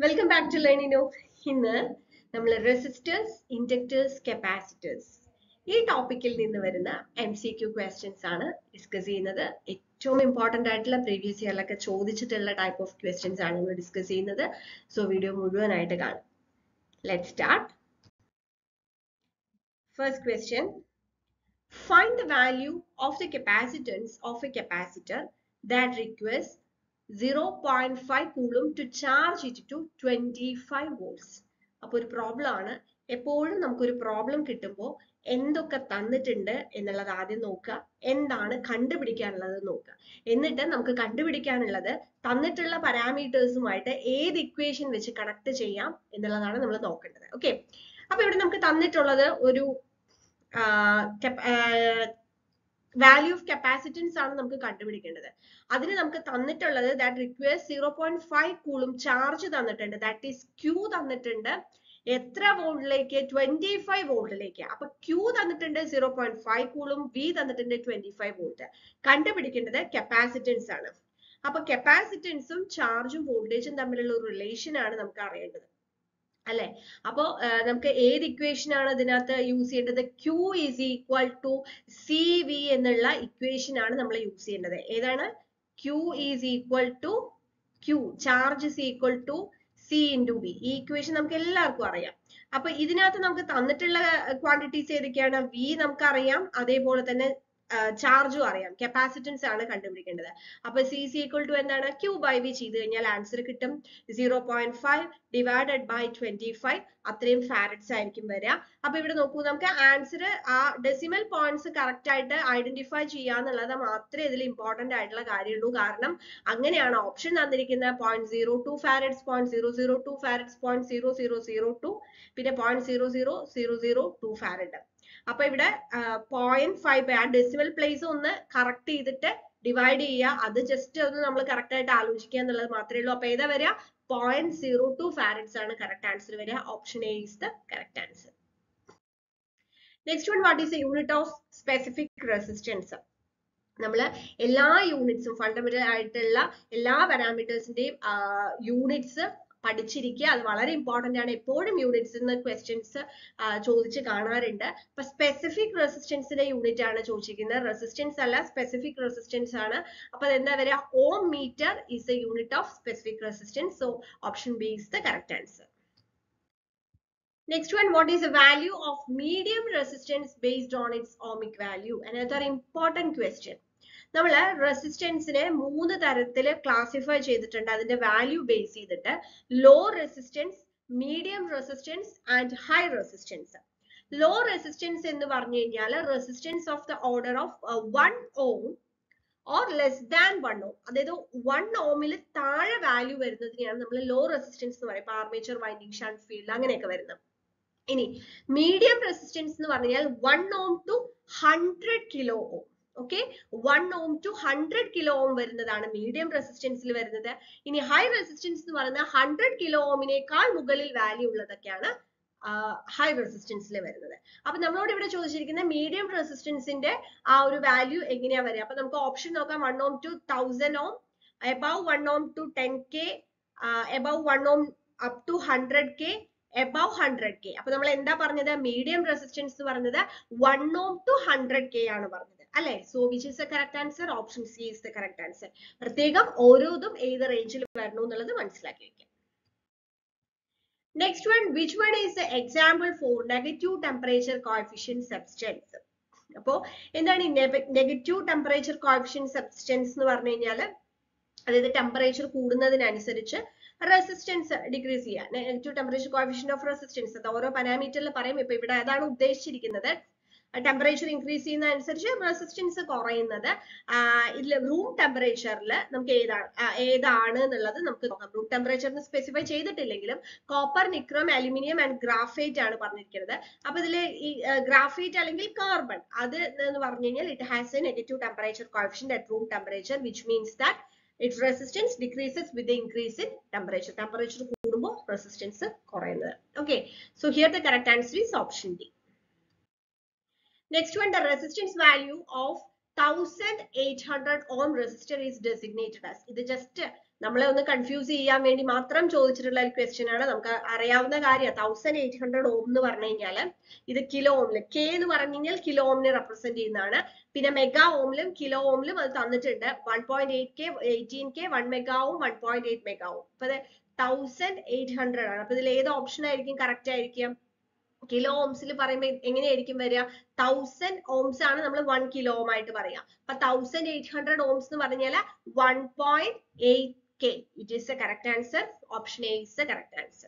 Welcome back to Learnino ഇന്ന് നമ്മൾ resistors inductors capacitors ഈ ടോപ്പിക്കിൽ നിന്ന് വരുന്ന എം സി ക്യു ക്വസ്റ്റ്യൻസ് ആണ് ഡിസ്കസ് ചെയ്യുന്നത് ഏറ്റവും ഇമ്പോർട്ടന്റ് ആയിട്ടുള്ള പ്രീവിയസ് ഇയറിലൊക്കെ ചോദിച്ചിട്ടുള്ള ടൈപ്പ് ഓഫ് ക്വസ്റ്റ്യൻസ് ആണ് നമ്മൾ ഡിസ്കസ് ചെയ്യുന്നത് സോ വീഡിയോ മുഴുവനായിട്ട് കാണും let start first question find the value of the capacitance of a capacitor that requires 0.5 coulomb to charge it to 25 volts അപ്പൊ ഒരു പ്രോബ്ലം ആണ് എപ്പോഴും നമുക്കൊരു പ്രോബ്ലം കിട്ടുമ്പോൾ എന്തൊക്കെ തന്നിട്ടുണ്ട് എന്നുള്ളത് ആദ്യം നോക്കുക എന്താണ് കണ്ടുപിടിക്കാനുള്ളത് നോക്കുക എന്നിട്ട് നമുക്ക് കണ്ടുപിടിക്കാനുള്ളത് തന്നിട്ടുള്ള പാരാമീറ്റേഴ്സുമായിട്ട് ഏത് ഇക്വേഷൻ വെച്ച് കണക്ട് ചെയ്യാം എന്നുള്ളതാണ് നമ്മൾ നോക്കേണ്ടത് ഓക്കെ അപ്പൊ ഇവിടെ നമുക്ക് തന്നിട്ടുള്ളത് ഒരു വാല്യൂ ഓഫ് കപ്പാസിറ്റൻസ് ആണ് നമുക്ക് കണ്ടുപിടിക്കേണ്ടത് അതിന് നമുക്ക് തന്നിട്ടുള്ളത് that requires zero point five coulomb charge തന്നിട്ടുണ്ട് ദാറ്റ് ഈസ് ക്യൂ തന്നിട്ടുണ്ട് എത്ര വോൾട്ടിലേക്ക് ട്വന്റി ഫൈവ് വോൾട്ടിലേക്ക് അപ്പൊ ക്യൂ തന്നിട്ടുണ്ട് zero point five coulomb V തന്നിട്ടുണ്ട് ട്വന്റി ഫൈവ് വോൾട്ട് കണ്ടുപിടിക്കേണ്ടത് കപ്പാസിറ്റൻസ് ആണ് അപ്പൊ കപ്പാസിറ്റൻസും ചാർജും വോൾട്ടേജും തമ്മിലുള്ള ഒരു റിലേഷൻ ആണ് നമുക്ക് അറിയേണ്ടത് അല്ലെ അപ്പോ നമുക്ക് ഏത് ഇക്വേഷൻ ആണ് ഇതിനകത്ത് യൂസ് ചെയ്യേണ്ടത് Q is equal to C V എന്നുള്ള ഇക്വേഷൻ ആണ് നമ്മൾ യൂസ് ചെയ്യേണ്ടത് ഏതാണ് Q is equal to Q charge is equal to C into V ഈ ഇക്വേഷൻ നമുക്ക് എല്ലാവർക്കും അറിയാം അപ്പൊ ഇതിനകത്ത് നമുക്ക് തന്നിട്ടുള്ള ക്വാണ്ടിറ്റീസ് ഏതൊക്കെയാണ് വി നമുക്ക് അറിയാം അതേപോലെ തന്നെ ചാർജും അറിയാം കപ്പാസിറ്റൻസ് ആണ് കണ്ടുപിടിക്കേണ്ടത് അപ്പൊ സി സി ഈക്വൽ ടു എന്താണ് ക്യൂ ബൈ വി ചെയ്ത് കഴിഞ്ഞാൽ ആൻസർ കിട്ടും zero point five divided by twenty five അത്രയും ഫാരറ്റ്സ് ആയിരിക്കും വരിക അപ്പൊ ഇവിടെ നോക്കൂ നമുക്ക് ആൻസർ ആ ഡെസിമൽ പോയിന്റ്സ് കറക്റ്റ് ആയിട്ട് ഐഡന്റിഫൈ ചെയ്യാന്നുള്ളത് മാത്രമേ ഇതിൽ ഇമ്പോർട്ടന്റ് ആയിട്ടുള്ള കാര്യമുള്ളൂ കാരണം അങ്ങനെയാണ് ഓപ്ഷൻ തന്നിരിക്കുന്നത് point zero two farads point zero zero two farads point zero zero zero two പിന്നെ point zero zero zero zero two farad അപ്പൊ ഇവിടെ പോയിന്റ് ഫൈവ് ആ ഡെസിമൽ പ്ലേസ് ഒന്ന് കറക്റ്റ് ചെയ്തിട്ട് ഡിവൈഡ് ചെയ്യുക അത് ജസ്റ്റ് ഒന്ന് നമ്മൾ കറക്റ്റ് ആയിട്ട് ആലോചിക്കുക എന്നുള്ളത് മാത്രമേ ഉള്ളൂ അപ്പൊ ഏതാ വരിക പോയിന്റ് സീറോ ടു ഫാരറ്റ്സ് ആണ് കറക്റ്റ് ആൻസർ വരിക option A is the correct answer next one what is a unit of specific resistance നമ്മൾ എല്ലാ യൂണിറ്റ്സും ഫണ്ടമെന്റൽ ആയിട്ടുള്ള എല്ലാ പാരാമീറ്റേഴ്സിന്റെയും യൂണിറ്റ്സ് പഠിച്ചിരിക്കുക അത് വളരെ ഇമ്പോർട്ടന്റ് ആണ് എപ്പോഴും യൂണിറ്റ്സ് നിന്ന് ക്വസ്റ്റ്യൻസ് ചോദിച്ച് കാണാറുണ്ട് അപ്പൊ സ്പെസിഫിക് റെസിസ്റ്റൻസിന്റെ യൂണിറ്റ് ആണ് ചോദിച്ചിരിക്കുന്നത് റെസിസ്റ്റൻസ് അല്ല സ്പെസിഫിക് റെസിസ്റ്റൻസ് ആണ് അപ്പൊ എന്താ വരിക ohm metre is a unit of specific resistance so option B is the correct answer Next one, what is the value of medium resistance based on its ohmic value? Another important question. നമ്മൾ റെസിസ്റ്റൻസിനെ മൂന്ന് തരത്തിൽ classify ചെയ്തിട്ടുണ്ട് അതിന്റെ value base ചെയ്തിട്ട് low resistance medium resistance and high resistance low resistance എന്ന് പറഞ്ഞു കഴിഞ്ഞാൽ resistance of the order of one ohm or less than one ohm അതായത് വൺ ഓമിൽ താഴെ വാല്യൂ വരുന്നതിനെയാണ് നമ്മൾ ലോ റെസിസ്റ്റൻസ് എന്ന് പറയുന്നത് ആർമേച്ചർ വൈൻഡിങ് ഷണ്ട് ഫീൽഡ് അങ്ങനെയൊക്കെ വരുന്നത് ഇനി മീഡിയം റെസിസ്റ്റൻസ് എന്ന് പറഞ്ഞാൽ one ohm to hundred kilo ohm okay one ohm to hundred kilo ohm വരുന്നതാണ് മീഡിയം റെസിസ്റ്റൻസിൽ വരുന്നത് ഇനി ഹൈ റെസിസ്റ്റൻസ് എന്ന് പറയുന്നത് ഹൺഡ്രഡ് കിലോ ഓമിനേക്കാൾ മുകളിൽ വാല്യൂ ഉള്ളതൊക്കെയാണ് ഹൈ റെസിസ്റ്റൻസിൽ വരുന്നത് അപ്പൊ നമ്മളോട് ഇവിടെ ചോദിച്ചിരിക്കുന്ന മീഡിയം റെസിസ്റ്റൻസിന്റെ ആ ഒരു വാല്യൂ എങ്ങനെയാ വരിക അപ്പൊ നമുക്ക് ഓപ്ഷൻ നോക്കാം one ohm to thousand ohm above one ohm to ten K above one ohm up to hundred K above hundred K അപ്പൊ നമ്മൾ എന്താ പറഞ്ഞത് മീഡിയം റെസിസ്റ്റൻസ് പറഞ്ഞത് one ohm to hundred K ആണ് പറഞ്ഞത് അല്ലെ so which is the correct answer option C is the correct answer പ്രത്യേകം ഓരോതും ഏത് റേഞ്ചിൽ വരണം എന്നുള്ളത് മനസ്സിലാക്കി വെക്കാം next one which one is the example for negative temperature കോഫിഷ്യൻ substance അപ്പോ എന്താണ് ഈ നെഗറ്റീവ് ടെമ്പറേച്ചർ കോഫിഷ്യൻ സബ്സ്റ്റൻസ് എന്ന് പറഞ്ഞു കഴിഞ്ഞാൽ അതായത് ടെമ്പറേച്ചർ കൂടുന്നതിനനുസരിച്ച് റെസിസ്റ്റൻസ് ഡിക്രീസ് ചെയ്യുക negative temperature coefficient of resistance അത് ഓരോ പാരാമീറ്ററിൽ പറയും ഇപ്പൊ ഇവിടെ അതാണ് ഉദ്ദേശിച്ചിരിക്കുന്നത് ടെമ്പറേച്ചർ ഇൻക്രീസ് ചെയ്യുന്ന അനുസരിച്ച് റെസിസ്റ്റൻസ് കുറയുന്നത് ഇതിൽ റൂം ടെമ്പറേച്ചറിൽ നമുക്ക് ഏതാണ് ഏതാണ് എന്നുള്ളത് നമുക്ക് നോക്കാം റൂം ടെമ്പറേച്ചറിന് സ്പെസിഫൈ ചെയ്തിട്ടില്ലെങ്കിലും copper nichrome aluminium and graphite ആണ് പറഞ്ഞിരിക്കുന്നത് അപ്പൊ ഇതിൽ ഈ ഗ്രാഫൈറ്റ് അല്ലെങ്കിൽ കാർബൺ അത് എന്ന് പറഞ്ഞു കഴിഞ്ഞാൽ it has a negative temperature coefficient at room temperature which means that its resistance decreases with the increase in temperature. Temperature കൂടുമ്പോൾ resistance കുറയുന്നത്. Okay. So here the correct answer is option D. Next one, the resistance value of 1800 ohm resistor is designated as. ഇത് just നമ്മളെ ഒന്ന് confuse ചെയ്യാൻ വേണ്ടി മാത്രം ചോദിച്ചിട്ടുള്ള ഒരു ക്വസ്റ്റ്യൻ ആണ് നമുക്ക് അറിയാവുന്ന കാര്യം തൗസൻഡ് എയ്റ്റ് ഹൺഡ്രഡ് ഓം എന്ന് പറഞ്ഞു കഴിഞ്ഞാല് ഇത് കിലോ ഓമില് കെ എന്ന് പറഞ്ഞു കഴിഞ്ഞാൽ കിലോ ഓമിനെ റെപ്രസെന്റ് ചെയ്യുന്നതാണ് പിന്നെ മെഗാ ഓമിലും കിലോ ഓമിലും അത് തന്നിട്ടുണ്ട് one point eight K eighteen K one മെഗാവും വൺ പോയിന്റ് എയ്റ്റ് മെഗാവും അപ്പൊ അത് തൗസൻഡ് എയ്റ്റ് ഹൺഡ്രഡ് ആണ് അപ്പൊ ഇതിൽ ഏത് ഓപ്ഷൻ ആയിരിക്കും കറക്റ്റ് ആയിരിക്കും കിലോ ഓംസിൽ പറയുമ്പോൾ എങ്ങനെയായിരിക്കും വരിക തൗസൻഡ് ഓംസ് ആണ് നമ്മൾ വൺ കിലോ ഓം ആയിട്ട് പറയാ അപ്പൊ തൗസൻഡ് എയ്റ്റ് ഹൺഡ്രഡ് ഓംസ് എന്ന് പറഞ്ഞാൽ one point eight K it is a correct answer option A is a correct answer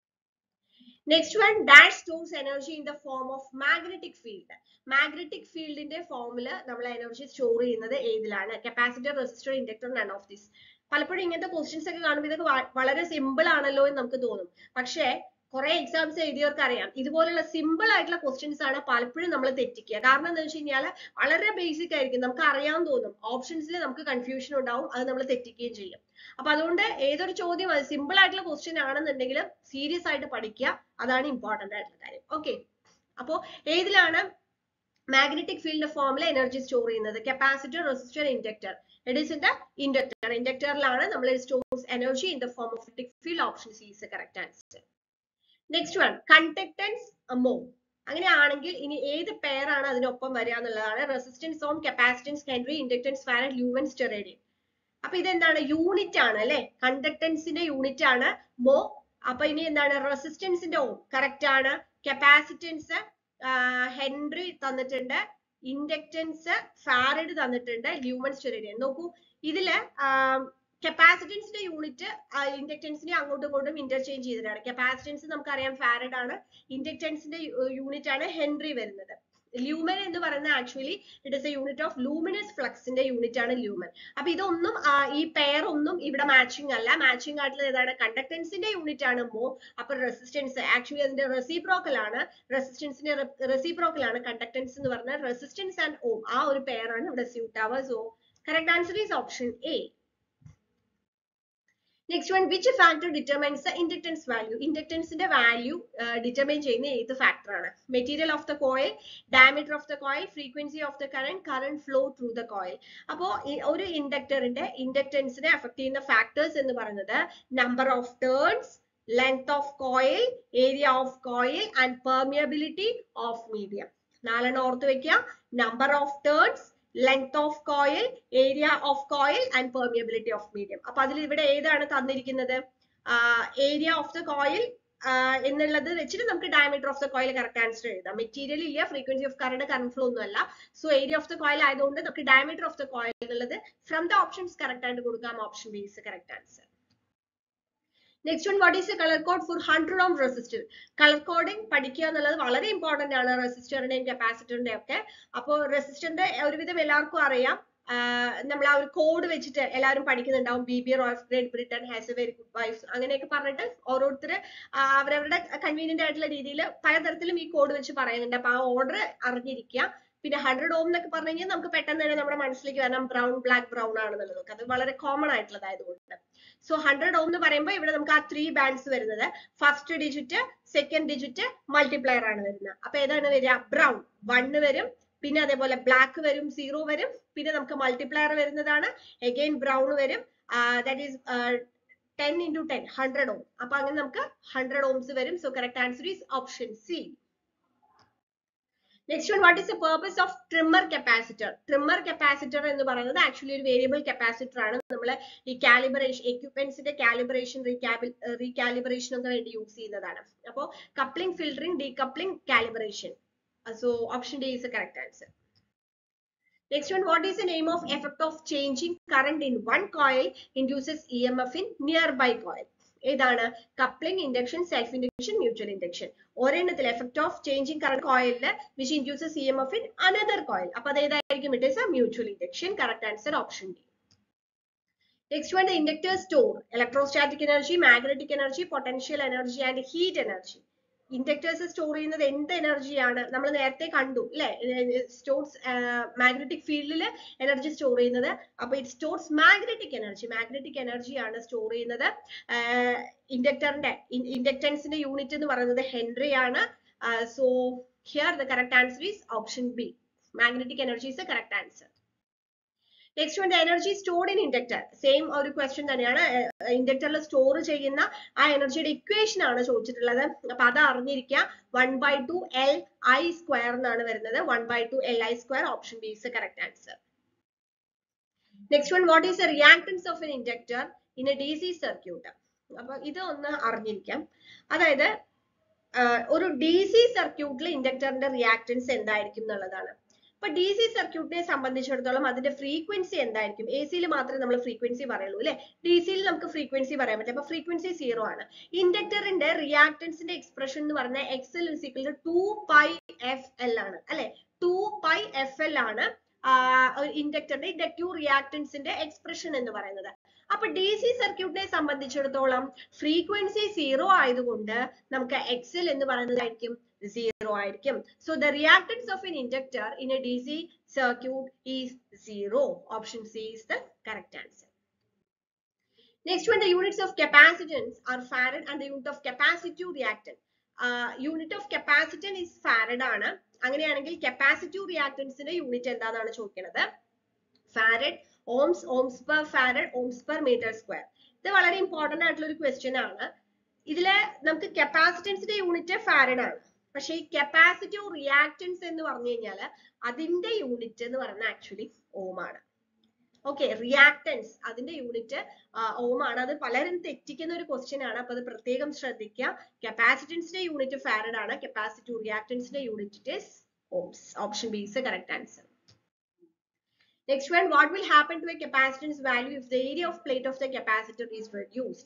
next one dash stores energy in the form of magnetic field magnetic ഫീൽഡിന്റെ ഫോമില് നമ്മൾ energy store ചെയ്യുന്നത് ഏതിലാണ് capacitor resistor inductor none of this പലപ്പോഴും ഇങ്ങനത്തെ questions ഒക്കെ കാണുമ്പോൾ ഇതൊക്കെ വ- വളരെ സിമ്പിൾ ആണല്ലോ എന്ന് നമുക്ക് തോന്നും പക്ഷേ കുറെ എക്സാംസ് എഴുതിയവർക്ക് അറിയാം ഇതുപോലുള്ള സിമ്പിൾ ആയിട്ടുള്ള ക്വസ്റ്റ്യൻസ് ആണ് പലപ്പോഴും നമ്മൾ തെറ്റിക്കുക കാരണം എന്താ വെച്ച് കഴിഞ്ഞാൽ വളരെ ബേസിക് ആയിരിക്കും നമുക്ക് അറിയാൻ തോന്നും ഓപ്ഷൻസിൽ നമുക്ക് കൺഫ്യൂഷൻ ഉണ്ടാവും അത് നമ്മൾ തെറ്റിക്കുകയും ചെയ്യും അപ്പൊ അതുകൊണ്ട് ഏതൊരു ചോദ്യം അത് സിമ്പിൾ ആയിട്ടുള്ള ക്വസ്റ്റ്യൻ ആണെന്നുണ്ടെങ്കിലും സീരിയസ് ആയിട്ട് പഠിക്കുക അതാണ് ഇമ്പോർട്ടന്റ് ആയിട്ടുള്ള കാര്യം ഓക്കെ അപ്പോ ഏതിലാണ് മാഗ്നറ്റിക് ഫീൽഡ് ഫോമിൽ എനർജി സ്റ്റോർ ചെയ്യുന്നത് capacitor resistor inductor it is in the inductor ഇൻഡക്ടറിലാണ് നമ്മൾ stores energy in the form of electric field option C is correct answer next one conductance അമോ അങ്ങനെയാണെങ്കിൽ ഇനി ഏത് പെയറാണ് അതിനൊപ്പം വരിക എന്നുള്ളതാണ് resistance ohm capacitance henry inductance farad lumens steradian അപ്പൊ ഇതെന്താണ് യൂണിറ്റ് ആണ് അല്ലെ കണ്ടക്ടൻസിന്റെ യൂണിറ്റ് ആണ് മോ അപ്പൊ ഇനി എന്താണ് റെസിസ്റ്റൻസിന്റെ ഓം കറക്റ്റ് ആണ് കപ്പാസിറ്റൻസ് ഹെൻറി തന്നിട്ടുണ്ട് ഇൻഡക്ടൻസ് ഫാരഡ് തന്നിട്ടുണ്ട് ലൂമൻസ് ടെറേഡിയം നോക്കൂ ഇതില് കപ്പാസിറ്റൻസിന്റെ യൂണിറ്റ് ഇൻഡക്ടൻസിനെ അങ്ങോട്ടും ഇങ്ങോട്ടും ഇന്റർചേഞ്ച് ചെയ്തിട്ടാണ് കപ്പാസിറ്റൻസ് നമുക്കറിയാം ഫാരഡ് ആണ് ഇൻഡക്ടൻസിന്റെ യൂണിറ്റ് ആണ് ഹെൻറി വരുന്നത് ലൂമൻ എന്ന് പറയുന്നത് actually it is a unit of luminous ഫ്ലക്സിന്റെ യൂണിറ്റ് ആണ് ലൂമൻ അപ്പൊ ഇതൊന്നും ആ, ഈ പെയർ ഒന്നും ഇവിടെ മാച്ചിങ് അല്ല മാച്ചിങ് ആയിട്ടുള്ള ഏതാണ് കണ്ടക്ടൻസിന്റെ യൂണിറ്റ് ആണ് മോ അപ്പൊ റെസിസ്റ്റൻസ് ആക്ച്വലി അതിന്റെ റെസിപ്രോക്കൽ ആണ് റെസിസ്റ്റൻസിന്റെ റെസിപ്രോക്കൽ ആണ് കണ്ടക്ടൻസ് എന്ന് പറഞ്ഞാൽ റെസിസ്റ്റൻസ് ആൻഡ് ഓം ആ ഒരു പെയർ ആണ് ഇവിടെ സ്യൂട്ട് ആവുക so correct answer is option A next one which factor determines the inductance value ഇൻഡക്ടൻസിന്റെ വാല്യൂ ഡിറ്റർമൈൻ ചെയ്യുന്ന ഏത് ഫാക്ടർ ആണ് material of the coil diameter of the coil frequency of the current current flow through the coil അപ്പോ ഈ ഒരു ഇൻഡക്ടറിന്റെ ഇൻഡക്ടൻസിനെ affect ചെയ്യുന്ന factors എന്ന് പറയുന്നത് number of turns length of coil area of coil and permeability of medium നാലെണ്ണം ഓർത്ത് വെക്കുക number of turns length of coil area of coil and permeability of medium അപ്പൊ അതിൽ ഇവിടെ ഏതാണ് തന്നിരിക്കുന്നത് ഏരിയ ഓഫ് ദ കോയിൽ എന്നുള്ളത് വെച്ചിട്ട് നമുക്ക് diameter of the coil correct answer എഴുതാം മെറ്റീരിയൽ ഇല്ല frequency of current current flow ഒന്നും അല്ല so area of the coil ആയതുകൊണ്ട് നമുക്ക് ഡയമീറ്റർ ഓഫ് ദ കോയിൽ എന്നുള്ളത് ഫ്രം ദ ഓപ്ഷൻസ് കറക്റ്റ് ആയിട്ട് കൊടുക്കാം option B is correct answer next one what is a colour code for hundred ohm resistor colour coding പഠിക്കുക എന്നുള്ളത് വളരെ important ആണ് റെസിസ്റ്ററിന്റെയും കപ്പാസിറ്ററിന്റെയും ഒക്കെ അപ്പോൾ റെസിസ്റ്ററിന്റെ ഒരുവിധം എല്ലാവർക്കും അറിയാം നമ്മൾ ആ ഒരു കോഡ് വെച്ചിട്ട് എല്ലാവരും പഠിക്കുന്നുണ്ടാവും B B royal Great Britain has a very good wife അങ്ങനെയൊക്കെ പറഞ്ഞിട്ട് ഓരോരുത്തർ അവരവരുടെ കൺവീനിയന്റ് ആയിട്ടുള്ള രീതിയിൽ പലതരത്തിലും ഈ കോഡ് വെച്ച് പറയുന്നുണ്ട് അപ്പൊ ആ ഓർഡർ അറിഞ്ഞിരിക്കുക പിന്നെ ഹൺഡ്രഡ് ഓം എന്നൊക്കെ പറഞ്ഞു കഴിഞ്ഞാൽ നമുക്ക് പെട്ടെന്ന് തന്നെ നമ്മുടെ മനസ്സിലേക്ക് വരണം ബ്രൗൺ ബ്ലാക്ക് ബ്രൗൺ ആണെന്നുള്ളത് അത് വളരെ കോമൺ ആയിട്ടുള്ളതായതുകൊണ്ട് സോ ഹൺഡ്രഡ് ഓം എന്ന് പറയുമ്പോൾ ഇവിടെ നമുക്ക് ആ ത്രീ ബാൻഡ്സ് വരുന്നത് first digit second digit multiplier ആണ് വരുന്നത് അപ്പൊ ഏതാണ് വരിക ബ്രൗൺ വണ്ണ് വരും പിന്നെ അതേപോലെ ബ്ലാക്ക് വരും സീറോ വരും പിന്നെ നമുക്ക് മൾട്ടിപ്ലയർ വരുന്നതാണ് എഗെയിൻ ബ്രൗൺ വരും that is ten into ten hundred ohm അപ്പൊ അങ്ങനെ നമുക്ക് ഹൺഡ്രഡ് ഓംസ് വരും so correct answer is option C next one what is the purpose of trimmer capacitor trimmer capacitor എന്ന് പറയുന്നത് ആക്ച്വലി ഒരു വേരിയബിൾ കപ്പാസിറ്റർ ആണ് നമ്മൾ ഈ കാലിബറേഷൻ എക്യുപ്മെന്റ്സിന്റെ കാലിബറേഷൻ റീകാലിബറേഷൻ ഒക്കെ വേണ്ടി യൂസ് ചെയ്യുന്നതാണ് അപ്പോൾ coupling filtering decoupling calibration so option D is a correct answer Next one, what is the name of effect of changing current in one coil induces EMF in nearby coil? ഏതാണ് coupling induction self induction mutual induction ഒരെണ്ണത്തിൽ effect of changing current കോയിലില് which induces E M F in another coil അപ്പൊ അത് ഏതായിരിക്കും it is a mutual induction correct answer option D next one inductor store electrostatic energy magnetic energy potential energy and heat energy inductors store ചെയ്യുന്നത് എന്ത് എനർജിയാണ് നമ്മൾ നേരത്തെ കണ്ടു അല്ലെ സ്റ്റോർസ് മാഗ്നറ്റിക് ഫീൽഡിൽ എനർജി സ്റ്റോർ ചെയ്യുന്നത് അപ്പൊ it stores magnetic energy magnetic energy ആണ് സ്റ്റോർ ചെയ്യുന്നത് ഇൻഡക്ടറിന്റെ ഇൻഡക്ടൻസിന്റെ യൂണിറ്റ് എന്ന് പറയുന്നത് ഹെൻറി ആണ് so here the correct answer is option B magnetic energy is the correct answer next one energy stored in inductor same ഒരു ക്വസ്റ്റ്യൻ തന്നെയാണ് ഇൻഡക്ടറിൽ സ്റ്റോർ ചെയ്യുന്ന ആ എനർജിയുടെ ഇക്വേഷൻ ആണ് ചോദിച്ചിട്ടുള്ളത് അപ്പൊ അത് അറിഞ്ഞിരിക്കുക one by two L I square എന്നാണ് വരുന്നത് one by two L I square option B is correct answer next one what is a reactance of an inductor in a D C circuit അപ്പൊ ഇത് ഒന്ന് അറിഞ്ഞിരിക്കാം അതായത് ഒരു D C സർക്യൂട്ടിൽ ഇൻഡക്ടറിന്റെ reactance എന്തായിരിക്കും എന്നുള്ളതാണ് അപ്പൊ ഡി സി സർക്യൂട്ടിനെ സംബന്ധിച്ചിടത്തോളം അതിന്റെ ഫ്രീക്വൻസി എന്തായിരിക്കും എ സിയിൽ മാത്രമേ നമ്മൾ ഫ്രീക്വൻസി പറയുള്ളൂ അല്ലെ ഡി സിയിൽ നമുക്ക് ഫ്രീക്വൻസി പറയാൻ പറ്റില്ല അപ്പൊ ഫ്രീക്വൻസി സീറോ ആണ് ഇൻഡക്ടറിന്റെ റിയാക്ടൻസിന്റെ എക്സ്പ്രഷൻ എന്ന് പറഞ്ഞാൽ X L is equal to pi F L ആണ് അല്ലെ ടു പൈ എഫ് എൽ ആണ് ഇൻഡക്ടറിന്റെ ഇൻഡക്റ്റീവ് റിയാക്ടൻസിന്റെ എക്സ്പ്രഷൻ എന്ന് പറയുന്നത് അപ്പൊ ഡി സി സർക്യൂട്ടിനെ സംബന്ധിച്ചിടത്തോളം ഫ്രീക്വൻസി സീറോ ആയതുകൊണ്ട് നമുക്ക് എക്സൽ എന്ന് പറയുന്നതായിരിക്കും സീറോ ആയിരിക്കും so the reactance of an inductor in a D C circuit is zero option C is the correct answer next one the units of capacitance are farad and the unit of capacitive reactance unit of capacitance is farad ആണ് അങ്ങനെയാണെങ്കിൽ capacitive റിയാക്ടൻസിന്റെ unit എന്താണെന്നാണ് ചോദിക്കുന്നത് farad ohms ohms per farad ohms per metre square ഇത് വളരെ important ആയിട്ടുള്ള ഒരു question ആണ് ഇതില് നമുക്ക് കപ്പാസിറ്റൻസിന്റെ യൂണിറ്റ് ഫാരഡ് ആണ് പക്ഷെ ഈ കപ്പാസിറ്റീവ് റിയാക്ടൻസ് എന്ന് പറഞ്ഞു കഴിഞ്ഞാൽ അതിന്റെ യൂണിറ്റ് എന്ന് പറയുന്നത് ആക്ച്വലി ഓം ആണ് ഓക്കെ റിയാക്ടൻസ് അതിന്റെ യൂണിറ്റ് ഓം ആണ് അത് പലരും തെറ്റിക്കുന്ന ഒരു ക്വസ്റ്റ്യൻ ആണ് അപ്പൊ അത് പ്രത്യേകം ശ്രദ്ധിക്കുക കപ്പാസിറ്റൻസിന്റെ യൂണിറ്റ് ഫാരഡ് ആണ് കപ്പാസിറ്റീവ് റിയാക്ടൻസിന്റെ unit is ohms option B is correct answer Next one, what will happen to a capacitance value if the area of plate of the capacitor is reduced?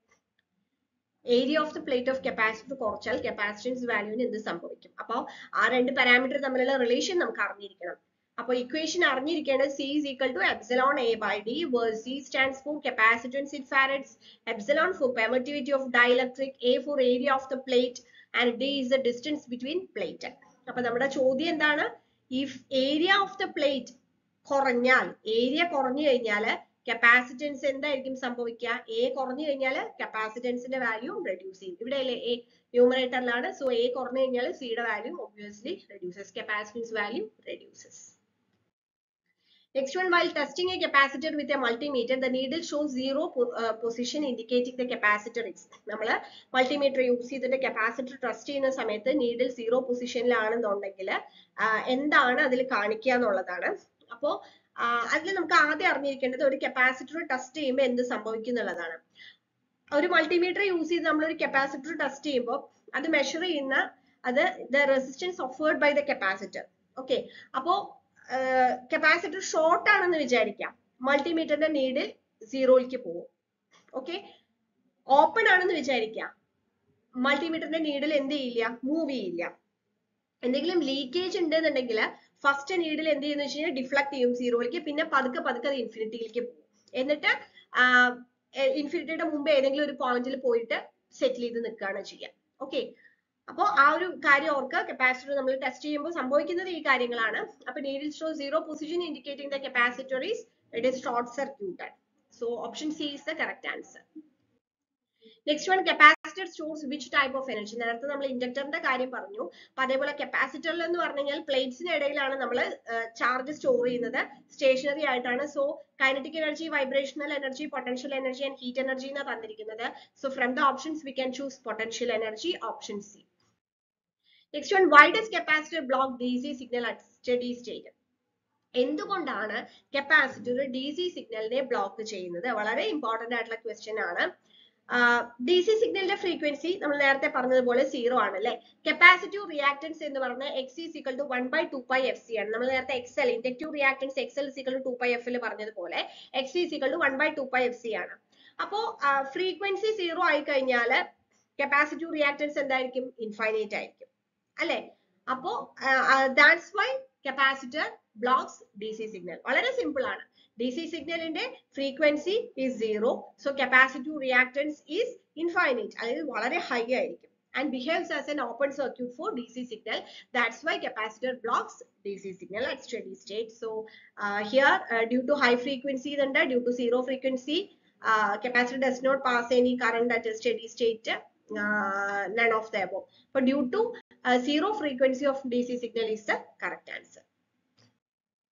Area of the plate of capacitor കുറച്ചാൽ capacitance വാല്യൂവിന് എന്ത് സംഭവിക്കും അപ്പോൾ ആ രണ്ട് parameter തമ്മിലുള്ള relation നമുക്ക് അറിഞ്ഞിരിക്കണം അപ്പോൾ ഇക്വേഷൻ അറിഞ്ഞിരിക്കേണ്ടത് C is equal to epsilon a by d where c stands for capacitance in farads epsilon for permittivity of dielectric a for area of the plate and d is the distance between plate അപ്പോൾ നമ്മുടെ ചോദ്യം എന്താണ് if area of the plate കുറഞ്ഞാൽ area കുറഞ്ഞു കഴിഞ്ഞാൽ capacitance എന്തായിരിക്കും സംഭവിക്കുക A കുറഞ്ഞു കഴിഞ്ഞാൽ കപ്പാസിറ്റൻസിന്റെ വാല്യൂ റെഡ്യൂസ് ചെയ്യും ഇവിടെ അല്ലേ എ ന്യൂമറേറ്ററിലാണ് സോ എ കുറഞ്ഞു കഴിഞ്ഞാൽ സിയുടെ value obviously reduces capacitance value reduces Next one, while testing a capacitor with a multimeter, the needle shows zero po uh, position indicating the capacitor is. നമ്മൾ multimeter use ചെയ്തിട്ട് capacitor test ചെയ്യുന്ന സമയത്ത് needle zero പൊസിഷനിലാണെന്നുണ്ടെങ്കിൽ എന്താണ് അതിൽ കാണിക്കുക എന്നുള്ളതാണ് അപ്പോ അതിൽ നമുക്ക് ആദ്യം അറിഞ്ഞിരിക്കേണ്ടത് ഒരു കപ്പാസിറ്റർ ടെസ്റ്റ് ചെയ്യുമ്പോൾ എന്ത് സംഭവിക്കും എന്നുള്ളതാണ് ഒരു മൾട്ടിമീറ്റർ യൂസ് ചെയ്ത് നമ്മൾ ഒരു കപ്പാസിറ്റർ ടെസ്റ്റ് ചെയ്യുമ്പോൾ അത് മെഷർ ചെയ്യുന്ന അത് the resistance offered by the capacitor okay അപ്പോ കപ്പാസിറ്റർ ഷോർട്ട് ആണെന്ന് വിചാരിക്കാം മൾട്ടിമീറ്ററിന്റെ നീഡിൽ സീറോയിലേക്ക് പോകും ഓക്കെ ഓപ്പൺ ആണെന്ന് വിചാരിക്കാം മൾട്ടിമീറ്ററിന്റെ നീഡിൽ എന്ത് ചെയ്യില്ല മൂവ് ചെയ്യില്ല എന്തെങ്കിലും ലീക്കേജ് ഉണ്ടെന്നുണ്ടെങ്കിൽ ഫസ്റ്റ് നീഡിൽ എന്ത് ചെയ്യുന്ന വെച്ച് കഴിഞ്ഞാൽ ഡിഫ്ലക്ട് ചെയ്യും സീറോയിലേക്ക് പിന്നെ പതുക്കെ പതുക്കെ അത് ഇൻഫിനിറ്റിയിലേക്ക് പോകും എന്നിട്ട് ഇൻഫിനിറ്റിയുടെ മുമ്പ് ഏതെങ്കിലും ഒരു പോയിന്റിൽ പോയിട്ട് സെറ്റിൽ ചെയ്ത് നിൽക്കുകയാണ് ചെയ്യുക ഓക്കെ അപ്പോൾ ആ ഒരു കാര്യം ഓർക്കുക കപ്പാസിറ്റർ നമ്മൾ ടെസ്റ്റ് ചെയ്യുമ്പോൾ സംഭവിക്കുന്നത് ഈ കാര്യങ്ങളാണ് അപ്പൊ needle show zero position indicating the capacitor is it is short circuited so option C is the correct answer next one capacitor stores which type of energy നേരത്തെ നമ്മൾ ഇൻഡക്ടറിന്റെ കാര്യം പറഞ്ഞു അപ്പൊ അതേപോലെ കപ്പാസിറ്ററിൽ എന്ന് പറഞ്ഞു കഴിഞ്ഞാൽ പ്ലേറ്റ്സിന് ഇടയിലാണ് നമ്മൾ ചാർജ് സ്റ്റോർ ചെയ്യുന്നത് സ്റ്റേഷനറി ആയിട്ടാണ് so kinetic energy vibrational energy potential energy and heat energy എന്നാണ് തന്നിരിക്കുന്നത് so from the options we can choose potential energy option C next one why does capacitor block D C signal at steady state എന്തുകൊണ്ടാണ് capacitor D C സിഗ്നലിനെ block ചെയ്യുന്നത് വളരെ important ആയിട്ടുള്ള question ആണ് D C സിഗ്നലിന്റെ frequency നമ്മൾ നേരത്തെ പറഞ്ഞതുപോലെ സീറോ ആണ് അല്ലെ കപ്പാസിറ്റീവ് റിയാക്ടൻസ് എന്ന് പറഞ്ഞാൽ X is equal to one by two pi F C ആണ് നമ്മൾ നേരത്തെ X L inductive reactance X L equal to two pi F പറഞ്ഞതുപോലെ X is equal to one by two pi F C ആണ് അപ്പോ frequency zero ആയി കഴിഞ്ഞാൽ capacitive reactance എന്തായിരിക്കും infinite ആയിരിക്കും അല്ലെ അപ്പോ that's why capacitor blocks D C signal വളരെ സിമ്പിൾ ആണ് ഡി സി സിഗ്നലിന്റെ frequency is zero so capacitive reactance is infinite അതായത് വളരെ ഹൈ ആയിരിക്കും and behaves as an open circuit for DC signal. That's why capacitor blocks DC signal at steady state. So uh, here, uh, due to high frequency, then due to zero frequency, uh, capacitor does not pass any current at a steady state. Uh, none of the above. But due to uh, zero frequency of DC signal is the correct answer.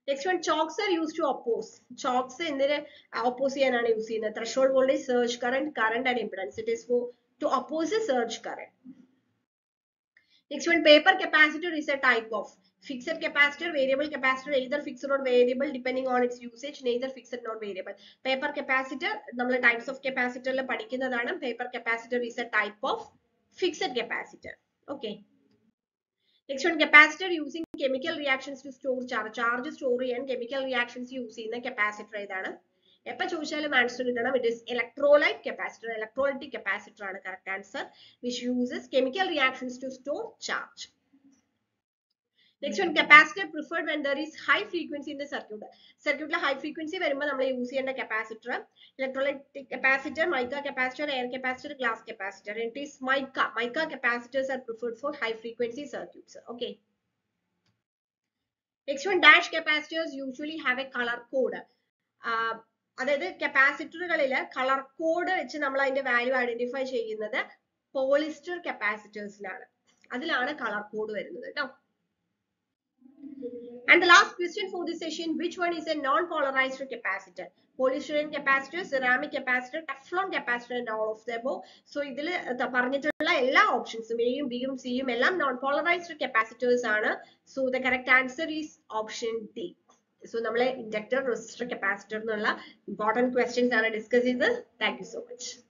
Next one chokes are used to oppose chokes എന്തിന് oppose ചെയ്യാനാണ് use ചെയ്യുന്നത് threshold voltage surge current current and impedance it is for to oppose surge current next one paper capacitor is a type of fixed capacitor variable capacitor either fixed or variable depending on its usage neither fixed nor variable paper capacitor നമ്മൾ types of capacitor ൽ പഠിക്കുന്നതാണ് paper capacitor is a type of fixed capacitor okay next one capacitor using chemical reactions to store charge charge store ചെയ്യാൻ chemical reactions use ചെയ്യുന്ന capacitor ഏതാണ് എപ്പോ ചോദിച്ചാലും answer കിട്ടണം it is electrolyte capacitor electrolytic capacitor ആണ് correct answer which uses chemical reactions to store charge next one capacitor preferred when there is high frequency in the circuit സർക്യൂട്ടിൽ high frequency വരുമ്പോൾ നമ്മൾ use ചെയ്യേണ്ട capacitor electrolytic capacitor mica capacitor air capacitor glass capacitor it is mica mica capacitors are preferred for high frequency circuits okay next one dash capacitors usually have a colour code അതായത് കപ്പാസിറ്ററുകളിൽ colour code വെച്ച് നമ്മൾ അതിന്റെ value identify ചെയ്യുന്നത് polyester കപ്പാസിറ്റേഴ്സിലാണ് അതിലാണ് colour code വരുന്നത് കേട്ടോ And the last question for this session, which one is a non-polarized capacitor? Polystyrene capacitor, ceramic capacitor, Teflon capacitor and all of the above. So ഇതിൽ പറഞ്ഞിട്ടുള്ള എല്ലാ ഓപ്ഷൻസും എയും ബിയും സിയും എല്ലാം നോൺ പോളറൈസ്ഡ് കപ്പാസിറ്റേഴ്സ് ആണ് so the correct answer is option D so നമ്മളെ inductor resistor capacitor എന്നുള്ള ഇമ്പോർട്ടൻറ്റ് ക്വസ്റ്റ്യൻസ് ആണ് ഡിസ്കസ് ചെയ്തത് താങ്ക് യു സോ മച്ച്